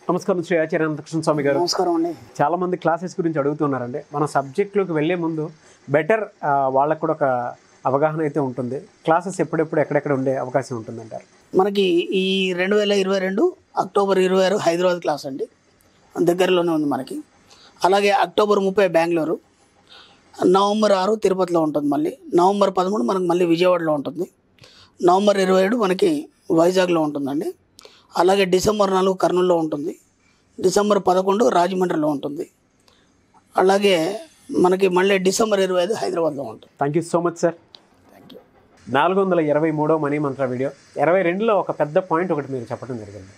నమస్కారం శ్రీ ఆచార్య అనంతకృష్ణ స్వామి గారు నమస్కారం అండి చాలా మంది క్లాసెస్ గురించి అడుగుతున్నారండి మన సబ్జెక్ట్లోకి వెళ్ళే ముందు బెటర్ వాళ్ళకు కూడా ఒక అవగాహన అయితే ఉంటుంది క్లాసెస్ ఎప్పుడెప్పుడు ఎక్కడెక్కడ ఉండే అవకాశం ఉంటుందంటారు మనకి ఈ రెండు వేల ఇరవై రెండు అక్టోబర్ ఇరవై ఆరు హైదరాబాద్ క్లాస్ అండి దగ్గరలోనే ఉంది మనకి అలాగే అక్టోబర్ ముప్పై బెంగళూరు నవంబర్ ఆరు తిరుపతిలో ఉంటుంది మళ్ళీ నవంబర్ పదమూడు మనకి మళ్ళీ విజయవాడలో ఉంటుంది నవంబర్ ఇరవై ఏడు మనకి వైజాగ్లో ఉంటుందండి అలాగే డిసెంబర్ నాలుగు కర్నూలులో ఉంటుంది డిసెంబర్ పదకొండు రాజమండ్రిలో ఉంటుంది అలాగే మనకి మళ్ళీ డిసెంబర్ ఇరవై ఐదు హైదరాబాద్లో ఉంటుంది thank you so much sir thank you నాలుగు వందల ఇరవై మూడో మనీ మంత్ర వీడియో ఇరవై రెండులో ఒక పెద్ద పాయింట్ ఒకటి మీరు చెప్పడం జరిగింది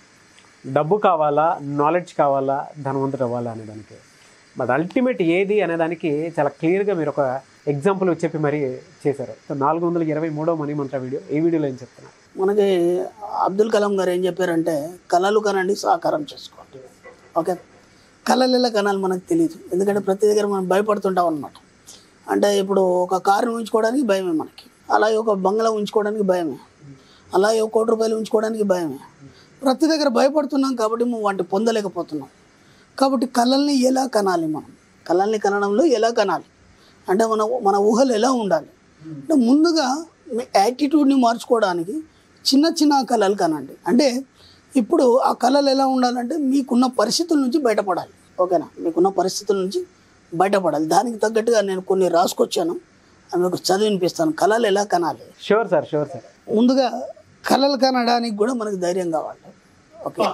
డబ్బు కావాలా నాలెడ్జ్ కావాలా ధనవంతుడు అవ్వాలా అనే దానికి బట్ అల్టిమేట్ ఏది అనే దానికి చాలా క్లియర్గా మీరు ఒక ఎగ్జాంపుల్ చెప్పి మరీ చేశారు సో నాలుగు వందల ఇరవై మూడో మనీ మంత్ర వీడియో ఈ వీడియోలో ఏం చెప్తున్నారు మనకి అబ్దుల్ కలాం గారు ఏం చెప్పారంటే కళలు కనండి సాకారం చేసుకోండి ఓకే కళలు ఎలా కనాలి మనకు తెలియదు ఎందుకంటే ప్రతి దగ్గర మనం భయపడుతుంటాం అనమాట అంటే ఇప్పుడు ఒక కారు ఉంచుకోవడానికి భయమే మనకి అలాగే ఒక బంగ్లా ఉంచుకోవడానికి భయమే అలాగే ఒక కోటి రూపాయలు ఉంచుకోవడానికి భయమే ప్రతి దగ్గర భయపడుతున్నాం కాబట్టి మనం వాటిని పొందలేకపోతున్నాం కాబట్టి కళల్ని ఎలా కనాలి మనం కళల్ని కనడంలో ఎలా కనాలి అంటే మన మన ఊహలు ఎలా ఉండాలి అంటే ముందుగా మీ యాటిట్యూడ్ని మార్చుకోవడానికి చిన్న చిన్న కళలు కనండి అంటే ఇప్పుడు ఆ కళలు ఎలా ఉండాలంటే మీకున్న పరిస్థితుల నుంచి బయటపడాలి ఓకేనా మీకున్న పరిస్థితుల నుంచి బయటపడాలి దానికి తగ్గట్టుగా నేను కొన్ని రాసుకొచ్చాను అవి మీకు చదివినిపిస్తాను కళలు ఎలా కనాలి షూర్ సార్ షూర్ సార్ ముందుగా కళలు కనడానికి కూడా మనకు ధైర్యం కావాలి ఓకే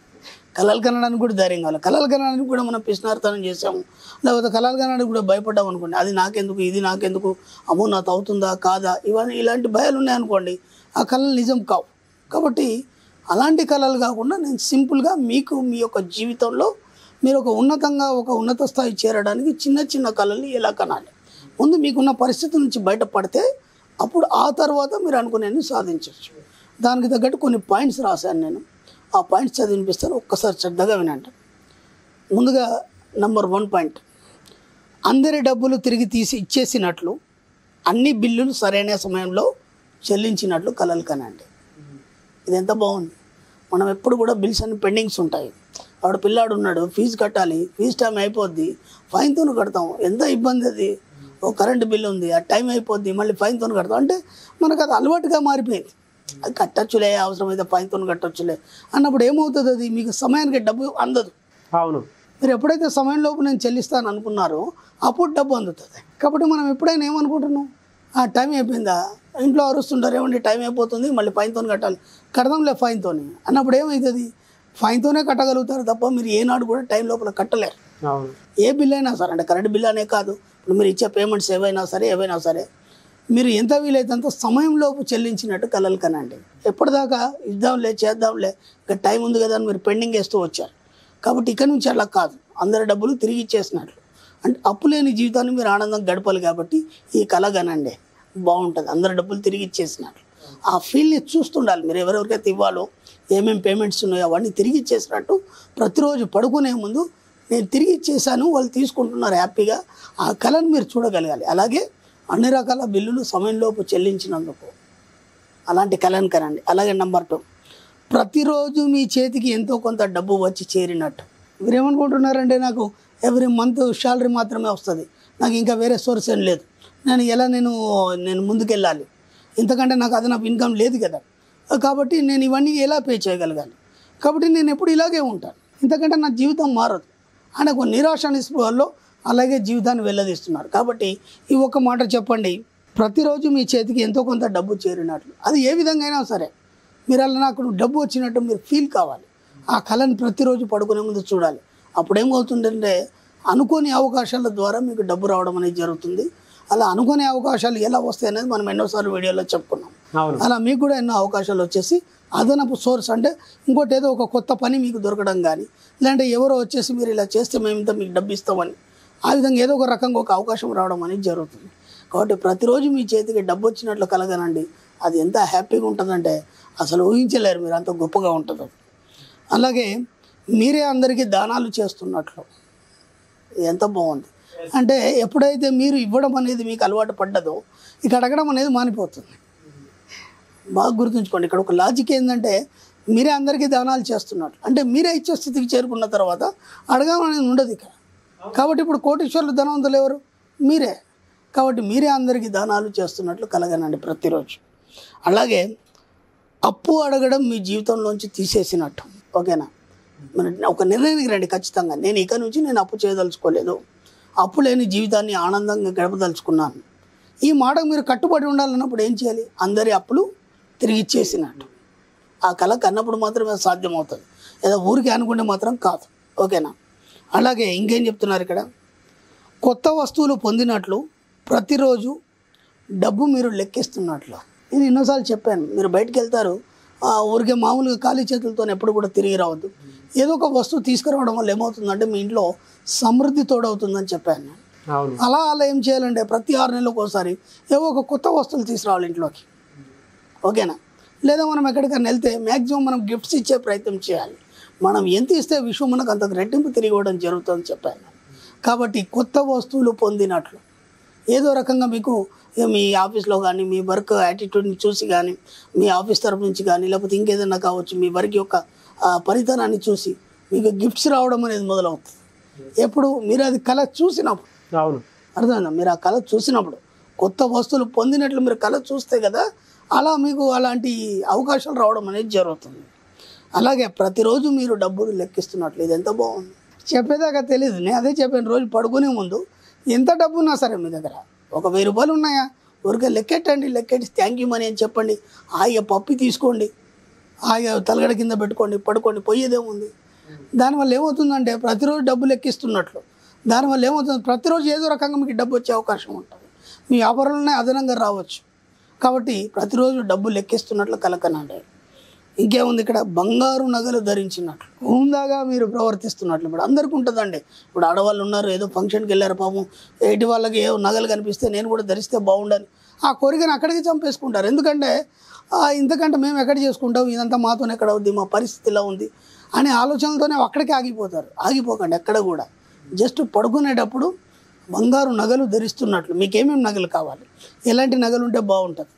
కళలు కనడానికి కూడా ధైర్యం కావాలి కళలు కనడానికి కూడా మనం పిష్నార్థనం చేసాము లేకపోతే కళలు కనడానికి కూడా భయపడ్డాం అనుకోండి అది నాకెందుకు ఇది నాకెందుకు అమ్మో నాతో అవుతుందా కాదా ఇవన్నీ ఇలాంటి భయాలు ఉన్నాయనుకోండి ఆ కళలు నిజం కావు కాబట్టి అలాంటి కళలు కాకుండా నేను సింపుల్గా మీకు మీ యొక్క జీవితంలో మీరు ఒక ఉన్నతంగా ఒక ఉన్నత స్థాయి చేరడానికి చిన్న చిన్న కళల్ని ఎలా కనాలి ముందు మీకున్న పరిస్థితి నుంచి బయటపడితే అప్పుడు ఆ తర్వాత మీరు అనుకునేది సాధించవచ్చు దానికి తగ్గట్టు కొన్ని పాయింట్స్ రాశాను నేను ఆ పాయింట్స్ చదివినిపిస్తాను ఒక్కసారి శ్రద్ధగా వినండి ముందుగా నంబర్ వన్ పాయింట్ అందరి డబ్బులు తిరిగి తీసి ఇచ్చేసినట్లు అన్ని బిల్లులు సరైన సమయంలో చెల్లించినట్లు కలలు కనండి ఇది ఎంత బాగుంది మనం ఎప్పుడు కూడా బిల్స్ అన్ని పెండింగ్స్ ఉంటాయి వాడు పిల్లాడు ఉన్నాడు ఫీజు కట్టాలి ఫీజు టైం అయిపోద్ది ఫైన్తో కడతాం ఎంత ఇబ్బంది అది ఓ కరెంటు బిల్ ఉంది ఆ టైం అయిపోద్ది మళ్ళీ ఫైన్తో కడతాం అంటే మనకు అది అలవాటుగా మారిపోయింది అది కట్టచ్చులే అవసరమైతే ఫైన్తో కట్టచ్చులే అన్నప్పుడు ఏమవుతుంది అది మీకు సమయానికి డబ్బు అందదు అవును మీరు ఎప్పుడైతే సమయంలోపు నేను చెల్లిస్తాను అనుకున్నారో అప్పుడు డబ్బు అందుతుంది కాబట్టి మనం ఎప్పుడైనా ఏమనుకుంటున్నాం ఆ టైం అయిపోయిందా ఇంట్లో అరుస్తుంటారు ఏమండి టైం అయిపోతుంది మళ్ళీ ఫైన్తో కట్టాలి కడదాంలే ఫైన్తో అన్నప్పుడు ఏమవుతుంది ఫైన్తోనే కట్టగలుగుతారు తప్ప మీరు ఏనాడు కూడా టైం లోపల కట్టలేరు అవును ఏ బిల్ అయినా సరే అంటే కరెంట్ బిల్ అనే కాదు ఇప్పుడు మీరు ఇచ్చే పేమెంట్స్ ఏవైనా సరే ఏవైనా సరే మీరు ఎంత వీలైతే అంత సమయంలోపు చెల్లించినట్టు కలలు కనండి ఎప్పటిదాకా ఇద్దాంలే చేద్దాంలే ఇంకా టైం ఉంది కదా అని మీరు పెండింగ్ వేస్తూ వచ్చారు కాబట్టి ఇక్కడ నుంచి అలా కాదు అందరి డబ్బులు తిరిగి ఇచ్చేసినట్లు అంటే అప్పు లేని జీవితాన్ని మీరు ఆనందంగా గడపాలి కాబట్టి ఈ కళ కనండి బాగుంటుంది అందరి డబ్బులు తిరిగి ఇచ్చేసినట్లు ఆ ఫీల్ని చూస్తుండాలి మీరు ఎవరెవరికైతే ఇవ్వాలో ఏమేమి పేమెంట్స్ ఉన్నాయో అవన్నీ తిరిగి ఇచ్చేసినట్టు ప్రతిరోజు పడుకునే ముందు నేను తిరిగి ఇచ్చేసాను వాళ్ళు తీసుకుంటున్నారు హ్యాపీగా ఆ కళను మీరు చూడగలగాలి అలాగే అన్ని రకాల బిల్లులు సమయంలోపు చెల్లించినందుకు అలాంటి కళను కనండి అలాగే నెంబర్ టూ ప్రతిరోజు మీ చేతికి ఎంతో కొంత డబ్బు వచ్చి చేరినట్టు మీరు ఏమనుకుంటున్నారంటే నాకు ఎవ్రీ మంత్ శాలరీ మాత్రమే వస్తుంది నాకు ఇంకా వేరే సోర్స్ ఏం లేదు నేను ఎలా నేను నేను ముందుకెళ్ళాలి ఇంతకంటే నాకు అదనపు ఇన్కమ్ లేదు కదా కాబట్టి నేను ఇవన్నీ ఎలా పే చేయగలగాలి కాబట్టి నేను ఎప్పుడు ఇలాగే ఉంటాను ఇంతకంటే నా జీవితం మారదు అని ఒక నిరాశ నిస్పృహల్లో అలాగే జీవితాన్ని వెళ్ళదీస్తున్నారు కాబట్టి ఈ ఒక్క మాట చెప్పండి ప్రతిరోజు మీ చేతికి ఎంతో కొంత డబ్బు చేరినట్లు అది ఏ విధంగా అయినా సరే మీరు అలా నాకు డబ్బు వచ్చినట్టు మీరు ఫీల్ కావాలి ఆ కళని ప్రతిరోజు పడుకునే ముందు చూడాలి అప్పుడు ఏమవుతుందంటే అనుకోని అవకాశాల ద్వారా మీకు డబ్బు రావడం అనేది జరుగుతుంది అలా అనుకోని అవకాశాలు ఎలా వస్తాయి అనేది మనం ఎన్నోసార్లు వీడియోలో చెప్పుకున్నాం అవును అలా మీకు కూడా ఎన్నో అవకాశాలు వచ్చేసి అదనపు సోర్స్ అంటే ఇంకోటి ఏదో ఒక కొత్త పని మీకు దొరకడం కానీ లేదంటే ఎవరో వచ్చేసి మీరు ఇలా చేస్తే మేము ఇంత మీకు డబ్బు ఇస్తామని ఆ విధంగా ఏదో ఒక రకంగా ఒక అవకాశం రావడం అనేది జరుగుతుంది కాబట్టి ప్రతిరోజు మీ చేతికి డబ్బు వచ్చినట్లు కలగనండి అది ఎంత హ్యాపీగా ఉంటుందంటే అసలు ఊహించలేరు మీరు అంత గొప్పగా ఉంటుంది అది. అలాగే మీరే అందరికీ దానాలు చేస్తున్నట్లు ఇది ఎంత బాగుంది అంటే ఎప్పుడైతే మీరు ఇవ్వడం అనేది మీకు అలవాటు పడ్డదో ఇక అడగడం అనేది మానిపోతుంది బాగా గుర్తుంచుకోండి ఇక్కడ ఒక లాజిక్ ఏంటంటే మీరే అందరికీ దానాలు చేస్తున్నారు అంటే మీరే ఇచ్చే స్థితికి చేరుకున్న తర్వాత అడగాలనేది ఉండదు ఇక్కడ కాబట్టి ఇప్పుడు కోటీశ్వరులు ధనవంతులు ఎవరు మీరే కాబట్టి మీరే అందరికీ దానాలు చేస్తున్నట్లు కలగనండి ప్రతిరోజు అలాగే అప్పు అడగడం మీ జీవితంలోంచి తీసేసినట్టు ఓకేనా మన ఒక నిర్ణయానికి రండి ఖచ్చితంగా నేను ఇక నుంచి నేను అప్పు చేయదలుచుకోలేదు అప్పు లేని జీవితాన్ని ఆనందంగా గడపదలుచుకున్నాను ఈ మాటకు మీరు కట్టుబడి ఉండాలన్నప్పుడు ఏం చేయాలి అందరి అప్పులు తిరిగి ఇచ్చేసినట్టు ఆ కళ కన్నప్పుడు మాత్రమే అది సాధ్యమవుతుంది ఏదో ఊరికి అనుకుంటే మాత్రం కాదు ఓకేనా అలాగే ఇంకేం చెప్తున్నారు ఇక్కడ కొత్త వస్తువులు పొందినట్లు ప్రతిరోజు డబ్బు మీరు లెక్కిస్తున్నట్లు నేను ఎన్నోసార్లు చెప్పాను మీరు బయటికి వెళ్తారు ఆ ఊరికే మామూలుగా ఖాళీ చేతులతో ఎప్పుడు కూడా తిరిగి రావద్దు ఏదో ఒక వస్తువు తీసుకురావడం వల్ల ఏమవుతుందంటే మీ ఇంట్లో సమృద్ధి తోడవుతుందని చెప్పాను నేను అవును అలా అలా ఏం చేయాలంటే ప్రతి ఆరు నెలలకు ఒకసారి ఏవో ఒక కొత్త వస్తువులు తీసుకురావాలి ఇంట్లోకి ఓకేనా లేదా మనం ఎక్కడికైనా వెళ్తే మ్యాక్సిమం మనం గిఫ్ట్స్ ఇచ్చే ప్రయత్నం చేయాలి మనం ఎంత ఇస్తే విశ్వం మనకు అంత రెట్టింపు తిరిగి ఇవ్వడం జరుగుతుందని చెప్పాను కాబట్టి కొత్త వస్తువులు పొందినట్లు ఏదో రకంగా మీకు ఇక మీ ఆఫీస్లో కానీ మీ వర్క్ యాటిట్యూడ్ని చూసి కానీ మీ ఆఫీస్ తరపు నుంచి కానీ లేకపోతే ఇంకేదైనా కావచ్చు మీ వర్క్ యొక్క ఆ, పరితనాన్ని చూసి మీకు గిఫ్ట్స్ రావడం అనేది మొదలవుతుంది ఎప్పుడు మీరు అది కళ చూసినప్పుడు అవును అర్థమైందా మీరు ఆ కళ చూసినప్పుడు కొత్త వస్తువులు పొందినట్లు మీరు కళ చూస్తే కదా అలా మీకు అలాంటి అవకాశాలు రావడం అనేది జరుగుతుంది అలాగే ప్రతిరోజు మీరు డబ్బులు లెక్కిస్తున్నట్లు ఇది ఎంత బాగుంది చెప్పేదాకా తెలియదు నేను అదే చెప్పాను రోజు పడుకునే ముందు ఎంత డబ్బు ఉన్నా సరే మీ దగ్గర ఒక వెయ్యి రూపాయలు ఉన్నాయా ఊరికే లెక్కెట్టండి లెక్కెట్టి థ్యాంక్ యూ మనీ అని చెప్పండి హాయిగా పప్పి తీసుకోండి హాయిగా తలగడ కింద పెట్టుకోండి పడుకోండి పోయేదేముంది దానివల్ల ఏమవుతుందంటే ప్రతిరోజు డబ్బు లెక్కిస్తున్నట్లు దానివల్ల ఏమవుతుంది ప్రతిరోజు ఏదో రకంగా మీకు డబ్బు వచ్చే అవకాశం ఉంటుంది మీ వ్యాపారంలోనే అదనంగా రావచ్చు కాబట్టి ప్రతిరోజు డబ్బు లెక్కిస్తున్నట్లు కలకనండి ఇంకేముంది ఇక్కడ బంగారు నగలు ధరించినట్లు హుందాగా మీరు ప్రవర్తిస్తున్నట్లు ఇప్పుడు అందరికీ ఉంటుందండి ఇప్పుడు ఆడవాళ్ళు ఉన్నారు ఏదో ఫంక్షన్కి వెళ్ళారు పాపం ఏటి వాళ్ళకి ఏ నగలు కనిపిస్తే నేను కూడా ధరిస్తే బాగుండాలి ఆ కోరికను అక్కడికి చంపేసుకుంటారు ఎందుకంటే "ఆ, ఇంతకంటే మేము ఎక్కడ చేసుకుంటాం ఇదంతా మాతోనే ఎక్కడ అవుద్ది మా పరిస్థితి ఇలా ఉంది అనే ఆలోచనలతోనే అక్కడికి ఆగిపోతారు ఆగిపోకండి ఎక్కడ కూడా జస్ట్ పడుకునేటప్పుడు బంగారు నగలు ధరిస్తున్నట్లు మీకు ఏమేమి నగలు కావాలి ఎలాంటి నగలు ఉంటే బాగుంటుంది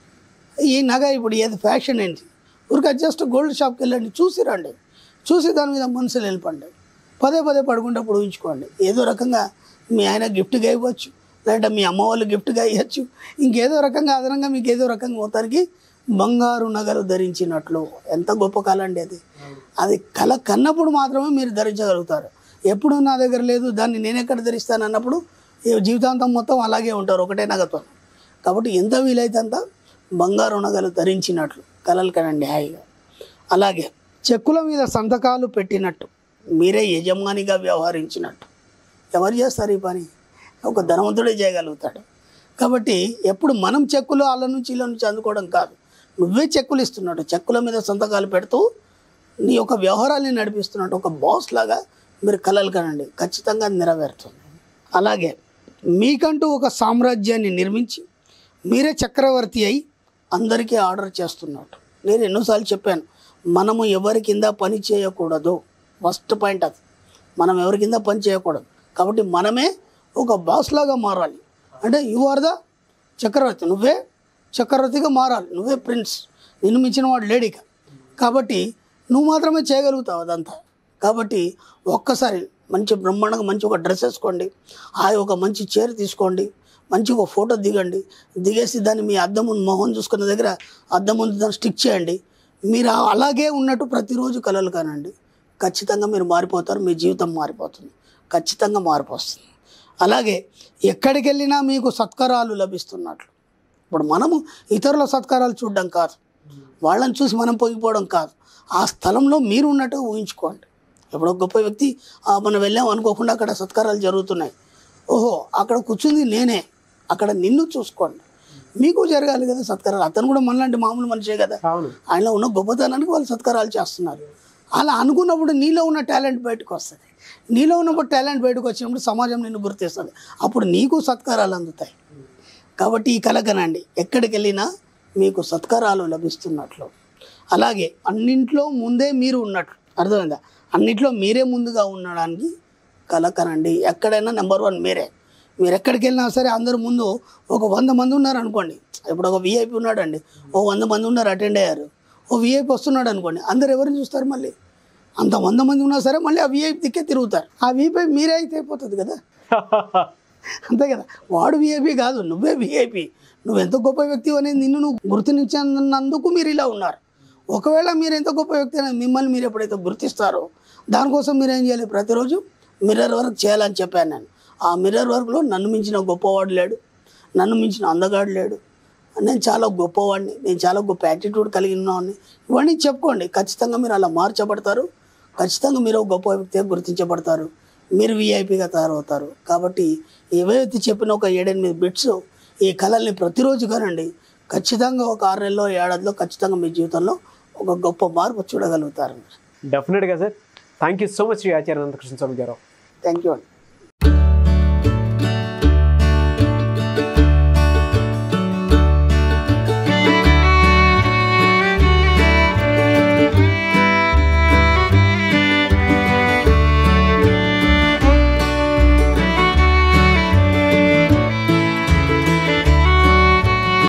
ఈ నగ ఇప్పుడు ఏది ఫ్యాషన్ ఏంటి ఊరికే జస్ట్ గోల్డ్ షాప్కి వెళ్ళండి చూసి రండి చూసి దాని మీద మనసులు వెళ్ళిపండి పదే పదే పడుకుంటప్పుడు ఊహించుకోండి ఏదో రకంగా మీ ఆయన గిఫ్ట్గా ఇవ్వచ్చు లేదంటే మీ అమ్మ వాళ్ళు గిఫ్ట్గా ఇవ్వచ్చు ఇంకేదో రకంగా అదనంగా మీకు ఏదో రకంగా మొత్తానికి బంగారు నగలు ధరించినట్లు ఎంత గొప్ప కళ అండి అది అది కళ కన్నప్పుడు మాత్రమే మీరు ధరించగలుగుతారు ఎప్పుడు నా దగ్గర లేదు దాన్ని నేను ఎక్కడ ధరిస్తాను అన్నప్పుడు ఈ జీవితాంతం మొత్తం అలాగే ఉంటారు ఒకటే నగతో కాబట్టి ఎంత వీలైతే అంత బంగారు నగలు ధరించినట్లు కలలు కనండి హాయిగా అలాగే చెక్కుల మీద సంతకాలు పెట్టినట్టు మీరే యజమానిగా వ్యవహరించినట్టు ఎవరు చేస్తారు ఈ పని ఒక ధనవంతుడే చేయగలుగుతాడు కాబట్టి ఎప్పుడు మనం చెక్కులు వాళ్ళ నుంచి వీళ్ళ నుంచి అందుకోవడం కాదు నువ్వే చెక్కులు ఇస్తున్నాడు చెక్కుల మీద సంతకాలు పెడుతూ నీ యొక్క వ్యవహారాన్ని నడిపిస్తున్నట్టు ఒక బాస్ లాగా మీరు కలలు కనండి ఖచ్చితంగా అది నెరవేరుతుంది అలాగే మీకంటూ ఒక సామ్రాజ్యాన్ని నిర్మించి మీరే చక్రవర్తి అయి అందరికీ ఆర్డర్ చేస్తున్నట్టు నేను ఎన్నోసార్లు చెప్పాను మనము ఎవరి కింద పని చేయకూడదు ఫస్ట్ పాయింట్ అది మనం ఎవరి కింద పని చేయకూడదు కాబట్టి మనమే ఒక బాస్ లాగా మారాలి అంటే యు ఆర్ ద చక్రవర్తి నువ్వే చక్రవర్తిగా మారాలి నువ్వే ప్రిన్స్ నిన్ను మించిన వాడు లేడిక కాబట్టి నువ్వు మాత్రమే చేయగలుగుతావు అదంతా కాబట్టి ఒక్కసారి మంచి బ్రహ్మాండంగా మంచి ఒక డ్రెస్ వేసుకోండి ఆ ఒక మంచి చీర తీసుకోండి మంచి ఒక ఫోటో దిగండి దిగేసి దాన్ని మీ అద్దం ముందు మొహం చూసుకున్న దగ్గర అద్దం ముందు దాన్ని స్టిక్ చేయండి మీరు ఆ- అలాగే ఉన్నట్టు ప్రతిరోజు కలలు కానండి ఖచ్చితంగా మీరు మారిపోతారు మీ జీవితం మారిపోతుంది ఖచ్చితంగా మార్పు వస్తుంది అలాగే ఎక్కడికి వెళ్ళినా మీకు సత్కారాలు లభిస్తున్నట్లు ఇప్పుడు మనము ఇతరుల సత్కారాలు చూడడం కాదు వాళ్ళని చూసి మనం పొంగిపోవడం కాదు ఆ స్థలంలో మీరు ఉన్నట్టు ఊహించుకోండి ఇప్పుడు ఒక గొప్ప వ్యక్తి "ఆ, మనం వెళ్ళాం అనుకోకుండా అక్కడ సత్కారాలు జరుగుతున్నాయి ఓహో అక్కడ కూర్చుంది నేనే అక్కడ నిన్ను చూసుకోండి మీకు జరగాలి కదా సత్కారాలు అతను కూడా మనలాంటి మామూలు మనిషే కదా అవును ఆయనలో ఉన్న గొప్పతనానికి వాళ్ళు సత్కారాలు చేస్తున్నారు అలా అనుకున్నప్పుడు నీలో ఉన్న టాలెంట్ బయటకు వస్తుంది నీలో ఉన్నప్పుడు టాలెంట్ బయటకు వచ్చినప్పుడు సమాజం నిన్ను గుర్తిస్తుంది అప్పుడు నీకు సత్కారాలు అందుతాయి కాబట్టి ఈ కలకనండి ఎక్కడికి వెళ్ళినా మీకు సత్కారాలు లభిస్తున్నట్లు అలాగే అన్నింట్లో ముందే మీరు ఉన్నట్లు అర్థమైందా అన్నింట్లో మీరే ముందుగా ఉండడానికి కలకనండి ఎక్కడైనా నెంబర్ వన్ మీరే మీరు ఎక్కడికి వెళ్ళినా సరే అందరు ముందు ఒక వంద మంది ఉన్నారు అనుకోండి ఇప్పుడు ఒక విఐపి ఉన్నాడండి ఓ వంద మంది ఉన్నారు అటెండ్ అయ్యారు ఓ విఐపి వస్తున్నాడు అనుకోండి అందరు ఎవరిని చూస్తారు మళ్ళీ అంత వంద మంది ఉన్నా సరే మళ్ళీ ఆ విఐపి దిక్కే తిరుగుతారు ఆ విఐపి మీరే అయితే అయిపోతుంది కదా అంతే కదా వాడు విఐపి కాదు నువ్వే విఐపి నువ్వు ఎంత గొప్ప వ్యక్తి అనేది నిన్ను నువ్వు గుర్తించినందుకు మీరు ఇలా ఉన్నారు ఒకవేళ మీరు ఎంత గొప్ప వ్యక్తి అనేది మిమ్మల్ని మీరు ఎప్పుడైతే గుర్తిస్తారో దానికోసం మీరు ఏం చేయాలి ప్రతిరోజు మిర్రర్ వర్క్ చేయాలని చెప్పాను నేను ఆ మిర్రర్ వర్క్లో నన్ను మించిన గొప్పవాడు లేడు నన్ను మించిన అందగాడు లేడు నేను చాలా గొప్పవాడిని నేను చాలా గొప్ప యాటిట్యూడ్ కలిగి ఉన్నాను ఇవన్నీ చెప్పుకోండి ఖచ్చితంగా మీరు అలా మార్చబడతారు ఖచ్చితంగా మీరు ఒక గొప్ప వ్యక్తిగా గుర్తించబడతారు మీరు విఐపిగా తయారవుతారు కాబట్టి ఏవైతే చెప్పిన ఒక ఏడెనిమిది బిట్స్ ఈ కళల్ని ప్రతిరోజు కానండి ఖచ్చితంగా ఒక ఆరు నెలలో ఏడాదిలో ఖచ్చితంగా మీ జీవితంలో ఒక గొప్ప మార్పు చూడగలుగుతారు డెఫినెట్గా sir thank you so much Shri Acharya Anantakrishna Swami garu thank you అండి